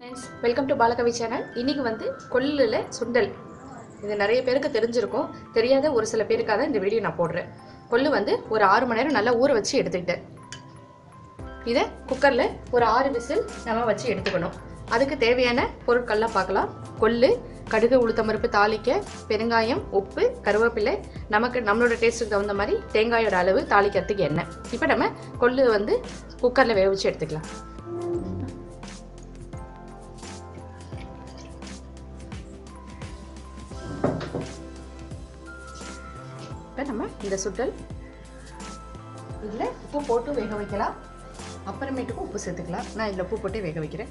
friends welcome to Balakavi channel இன்னைக்கு வந்து கொல்லில் சுண்டல் இது நிறைய பேருக்கு தெரிஞ்சிருக்கும் தெரியாத ஒரு சில பேருக்காக இந்த வீடியோ நான் போடுறேன் கொள்ளு வந்து ஒரு ஆறு மணி நேரம் நல்லா ஊற வச்சு எடுத்துக்கிட்டேன் இதை குக்கரில் ஒரு ஆறு விசில் நம்ம வச்சு எடுத்துக்கணும் அதுக்கு தேவையான பொருட்கள்லாம் பார்க்கலாம் கொள்ளு கடுகு உளுத்தம்பருப்பு தாளிக்க பெருங்காயம் உப்பு கருவேப்பிலை நமக்கு நம்மளோட டேஸ்ட்டுக்கு தகுந்த மாதிரி தேங்காயோட அளவு தாளிக்கிறதுக்கு எண்ணெய் இப்போ நம்ம கொள்ளு வந்து குக்கரில் வேக வச்சு எடுத்துக்கலாம் இப்போ நம்ம இந்த சுண்டல் இதில் உப்பு போட்டு வேக வைக்கலாம் அப்புறமேட்டுக்கு உப்பு சேர்த்துக்கலாம் நான் இதில் உப்பு போட்டு வேக வைக்கிறேன்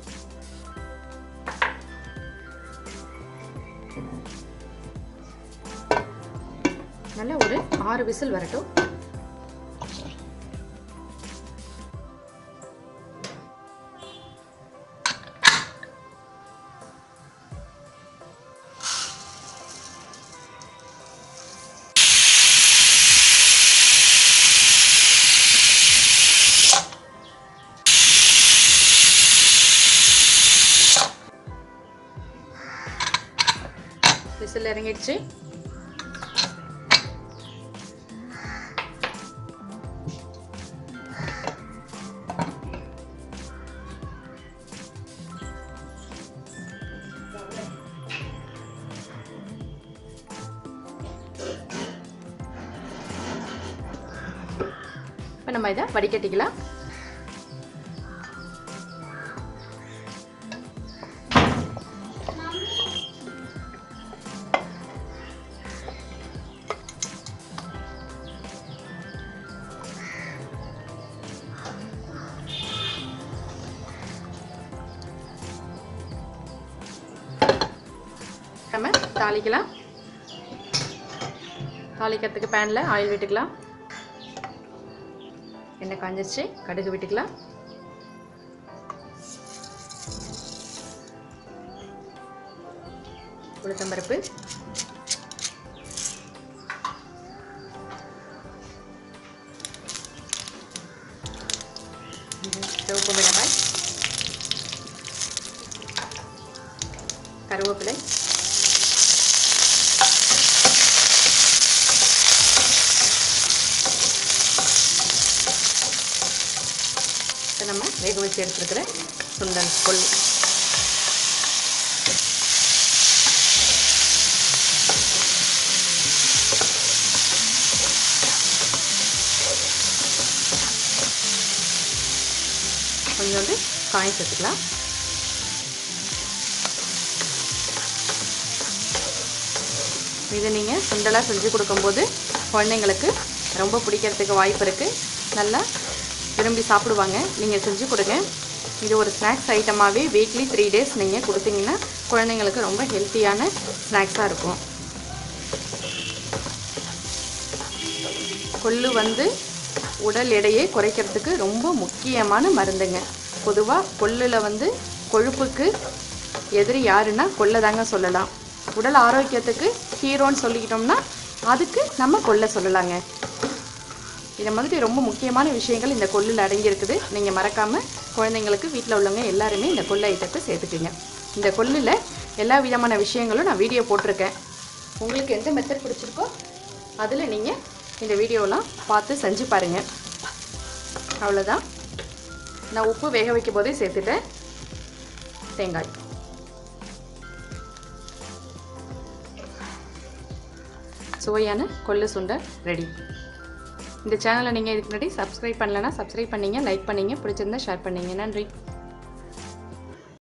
நல்லா ஒரு ஆறு விசில் வரட்டும் விசில் இறங்கிடுச்சு இப்போ நம்ம இதை வடிகட்டிக்கலாம் நம்ம தாளிக்கலாம் தாளிக்கிறதுக்கு பேனில் ஆயில் விட்டுக்கலாம் எண்ணெய் காஞ்சிருச்சு கடுகு விட்டுக்கலாம் உளுத்தம்பருப்பு சிவப்பு மிளகாய் கருவேப்பிலை இப்போ நம்ம வேக வச்சு எடுத்துருக்கிற சுண்டல் கொள் கொஞ்சோண்டு காய் சேர்த்துக்கலாம் இதை நீங்கள் சுண்டலாக செஞ்சு கொடுக்கும்போது குழந்தைங்களுக்கு ரொம்ப பிடிக்கிறதுக்கு வாய்ப்பு இருக்குது நல்லா விரும்பி சாப்பிடுவாங்க நீங்கள் செஞ்சு கொடுங்க இது ஒரு ஸ்நாக்ஸ் ஐட்டமாகவே வீக்லி த்ரீ டேஸ் நீங்கள் கொடுத்தீங்கன்னா குழந்தைங்களுக்கு ரொம்ப ஹெல்த்தியான ஸ்நாக்ஸாக இருக்கும் கொள்ளு வந்து உடல் எடையை குறைக்கிறதுக்கு ரொம்ப முக்கியமான மருந்துங்க பொதுவாக கொள்ளில் வந்து கொழுப்புக்கு எதிரி யாருன்னா கொள்ளை தாங்க சொல்லலாம் உடல் ஆரோக்கியத்துக்கு ஹீரோன்னு சொல்லிக்கிட்டோம்னா அதுக்கு நம்ம கொள்ளை சொல்லலாங்க இதை மாதிரி ரொம்ப முக்கியமான விஷயங்கள் இந்த கொள்ளில் அடங்கியிருக்குது நீங்கள் மறக்காமல் குழந்தைங்களுக்கு வீட்டில் உள்ளவங்க எல்லாருமே இந்த கொள்ளை ஐட்டத்தை சேர்த்துக்குங்க இந்த கொள்ளில் எல்லா விதமான விஷயங்களும் நான் வீடியோ போட்டிருக்கேன் உங்களுக்கு எந்த மெத்தட் பிடிச்சிருக்கோ அதில் நீங்கள் இந்த வீடியோலாம் பார்த்து செஞ்சு பாருங்கள் அவ்வளோதான் நான் உப்பு வேக வைக்கும் போதே சேர்த்துட்டேன் தேங்காய் சுவையான கொள்ளு சுண்டல் ரெடி இந்த சேனலை நீங்கள் இதுக்கு முன்னாடி சப்ஸ்கிரைப் பண்ணலன்னா சப்ஸ்கிரைப் பண்ணீங்க லைக் பண்ணீங்க பிடிச்சிருந்தா ஷேர் பண்ணீங்க நன்றி